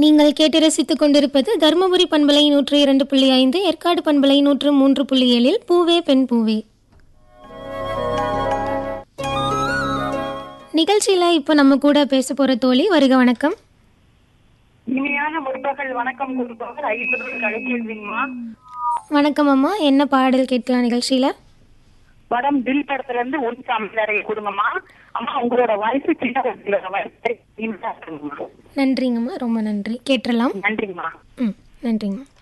நீங்கள் கேட்டு ரசித்துக் கொண்டிருப்பது தருமபுரி பண்பலை நூற்று இரண்டு புள்ளி ஐந்து ஏற்காடு பண்பலை நூற்று மூன்று புள்ளி ஏழில் பூவே பெண் பூவே நிகழ்ச்சியில இப்போ நம்ம கூட பேச போற தோழி வருக வணக்கம் இனிமையான முற்பகல் வணக்கம் கொடுப்பவர் ஐம்பது கலைக்கேள்விங்கம்மா வணக்கம் அம்மா என்ன பாடல் கேட்கலாம் நிகழ்ச்சியில படம் தில் படத்துல இருந்து உன் சாமியாரைய கொடுங்கம்மா அம்மா உங்களோட வயசு சின்ன வயசுல வயசு இனிமையா இருக்குங்கம்மா நன்றிங்கம்மா ரொம்ப நன்றி கேட்டுடலாம் நன்றிங்கம்மா ம் நன்றிங்கம்மா